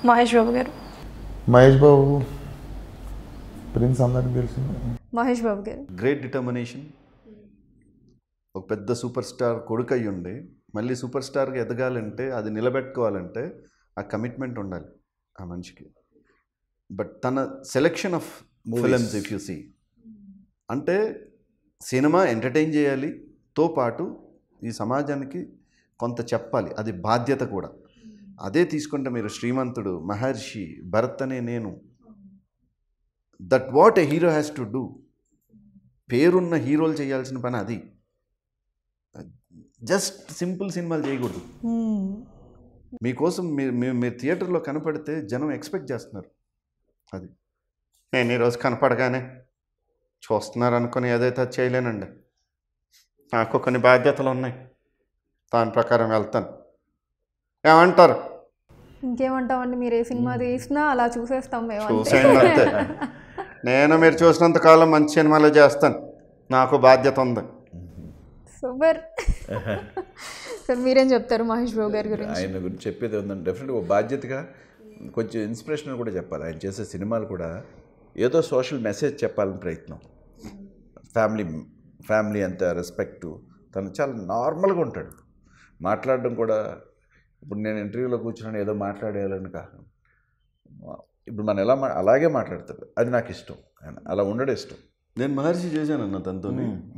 మహేష్ బాబు గారు మహేష్ బాబు ప్రిన్స్ అందరికి తెలిసింది మహేష్ బాబు గారు గ్రేట్ డిటర్మినేషన్ ఒక పెద్ద సూపర్ స్టార్ కొడుకు అయ్యి ఉండి మళ్ళీ సూపర్ స్టార్గా ఎదగాలంటే అది నిలబెట్టుకోవాలంటే ఆ కమిట్మెంట్ ఉండాలి ఆ మనిషికి బట్ తన selection of films if you see అంటే సినిమా ఎంటర్టైన్ చేయాలి తో పాటు ఈ సమాజానికి కొంత చెప్పాలి అది బాధ్యత కూడా అదే తీసుకుంటే మీరు శ్రీమంతుడు మహర్షి Bharat Ane Nenu that what a hero has to do పేరున్న హీరోలు చేయాల్సిన పని అది జస్ట్ సింపుల్ సినిమాలు చేయకూడదు మీకోసం మీరు మీరు మీరు థియేటర్లో కనపడితే జనం ఎక్స్పెక్ట్ చేస్తున్నారు అది నేను ఈరోజు కనపడగానే చూస్తున్నారు అనుకుని ఏదైతే అది చేయలేనండి నాకు కొన్ని బాధ్యతలు ఉన్నాయి దాని ప్రకారం వెళ్తాను ఏమంటారు ఇంకేమంటామండి మీరు ఏ సినిమా తీసినా అలా చూసేస్తాం మేము అంతే. చూసేయండి అంతే నేను మీరు చూసినంత కాలం మంచి సినిమాలు చేస్తాను నాకు బాధ్యత ఉంది సూపర్ సార్ మీరేం చెప్తారు మహేష్ బాబు గారి గురించి ఆయన గురించి చెప్పేది ఉందంటే డెఫినెట్గా ఒక బాధ్యతగా కొంచెం ఇన్స్పిరేషన్ కూడా చెప్పాలి ఆయన చేసే సినిమాలు కూడా ఏదో సోషల్ మెసేజ్ చెప్పాలని ప్రయత్నం ఫ్యామిలీ ఫ్యామిలీ అంత రెస్పెక్ట్ తను చాలా నార్మల్గా ఉంటాడు మాట్లాడడం కూడా ఇప్పుడు నేను ఇంటర్వ్యూలో కూర్చున్నాను ఏదో మాట్లాడేయాలని కాదు ఇప్పుడు మనం ఎలా మా అలాగే మాట్లాడతాడు అది నాకు ఇష్టం ఆయన అలా ఉండడం ఇష్టం నేను మహర్షి చేశానన్న తనతో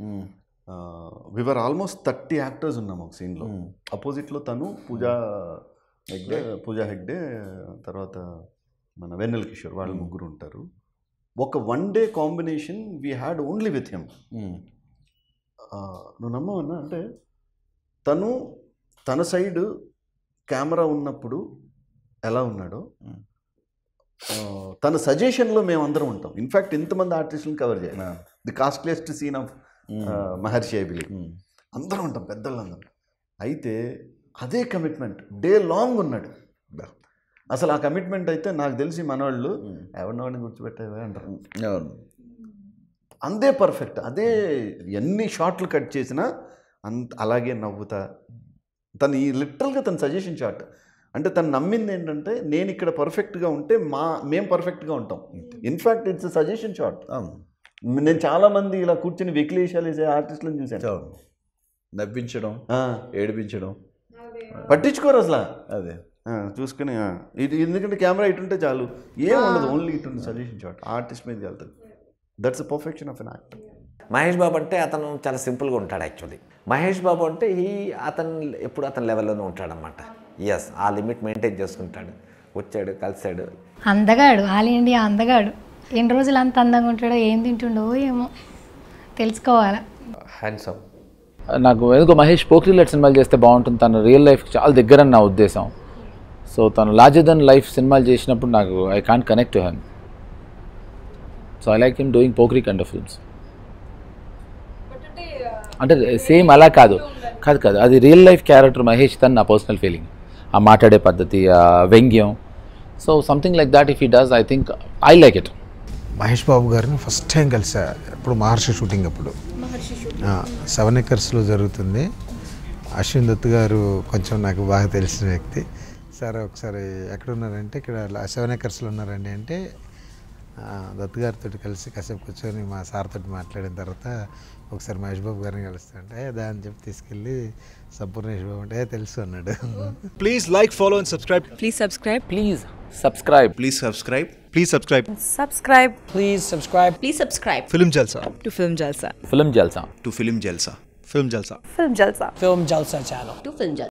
వివర్ ఆల్మోస్ట్ థర్టీ యాక్టర్స్ ఉన్నాం ఒక సీన్లో అపోజిట్లో తను పూజా హెగ్డే పూజా హెగ్డే తర్వాత మన వెన్నెల కిషోర్ వాళ్ళు ముగ్గురు ఉంటారు ఒక one day combination we had only with him నువ్వు నమ్మవన్నా అంటే తను తన సైడ్ కెమెరా ఉన్నప్పుడు ఎలా ఉన్నాడో ఆ, తన సజెషన్లో మేమందరం ఉంటాం ఇన్ఫ్యాక్ట్ ఇంతమంది ఆర్టిస్టులను కవర్ చేయాలి the costliest scene of Maharshi I believe అందరం ఉంటాం పెద్దలందరం అయితే అదే కమిట్మెంట్ డే లాంగ్ ఉన్నాడు అసలు ఆ కమిట్మెంట్ అయితే నాకు తెలిసి మనవాళ్ళు ఎవరినోడిని గుర్తుపెట్టేవే అంటారు అవును అంతే పర్ఫెక్ట్ అదే ఎన్ని షాట్లు కట్ చేసినా అంత అలాగే నవ్వుతా తను ఈ లిటరల్గా తన సజెషన్ షాట్ అంటే తను నమ్మింది ఏంటంటే నేను ఇక్కడ పర్ఫెక్ట్గా ఉంటే మా మేము పర్ఫెక్ట్గా ఉంటాం ఇన్ఫ్యాక్ట్ ఇట్స్ సజెషన్ షాట్ అవును నేను చాలామంది ఇలా కూర్చొని వెకిలేషాలు వేసే ఆర్టిస్టులను చూశాను అవును నవ్వించడం ఆ, ఏడిపించడం పట్టించుకోరు అసలు అదే ఆ, చూసుకుని ఆ, ఇది ఎందుకంటే కెమెరా ఇటుంటే చాలు ఏం ఉండదు ఓన్లీ ఇటుండి సజెషన్ షాట్ ఆర్టిస్ట్ మీదకి వెళ్తుంది that's perfection of an act Mahesh Babu అంటే అతను చాలా సింపుల్గా ఉంటాడు యాక్చువల్లీ మహేష్ బాబు అంటే ఈ అతను ఎప్పుడు అతని లెవెల్లోనే ఉంటాడనమాట ఎస్ ఆ లిమిట్ మెయింటైన్ చేసుకుంటాడు వచ్చాడు కలిసాడు అందగాడు ఆల్ ఇండియా అందగాడు ఎన్ని రోజులు అంత అందంగా ఉంటాడో ఏం తింటుండో ఏమో తెలుసుకోవాలా హ్యాండ్సమ్ నాకు ఎందుకో మహేష్ పోక్రిలెట్ సినిమాలు చేస్తే బాగుంటుంది తన రియల్ లైఫ్ చాలా దగ్గర నా ఉద్దేశం సో తను లార్జర్ దెన్ లైఫ్ సినిమాలు చేసినప్పుడు నాకు I can't connect to him so I like him doing Pokiri kind of films అంటే సేమ్ అలా కాదు కాదు కాదు అది రియల్ లైఫ్ క్యారెక్టర్ మహేష్ తన్ నా పర్సనల్ ఫీలింగ్ ఆ మాట్లాడే పద్ధతి ఆ వ్యంగ్యం so something like that if he does I think I like it Mahesh Babu గారిని ఫస్ట్ టైం కలిసా ఇప్పుడు మహర్షి షూటింగ్ అప్పుడు సెవెన్ ఎకర్స్లో జరుగుతుంది అశ్విన్ దత్ గారు కొంచెం నాకు బాగా తెలిసిన వ్యక్తి సార్ ఒకసారి ఎక్కడ ఉన్నారంటే ఇక్కడ సెవెన్ ఎకర్స్లో ఉన్నారండి అంటే ఆ, దత్ గారితో కలిసి కాసేపు కూర్చొని మా సార్ తోటి మాట్లాడిన తర్వాత ఒకసారి మహేష్ బాబు గారిని కలుస్తాంటే "ఏ, దా అని చెప్పి తీసుకెళ్ళి సంపూర్ణేష్ బాబు అంటే "ఏ, తెలుసు అన్నాడు Please like, follow, and subscribe. Please subscribe. Please subscribe Please subscribe. Please subscribe. Subscribe Please subscribe. Please subscribe Film Jalsa. to Film Jalsa. Film Jalsa To Film Jalsa. Film Jalsa. Film Jalsa. Film Jalsa channel. To Film Jalsa.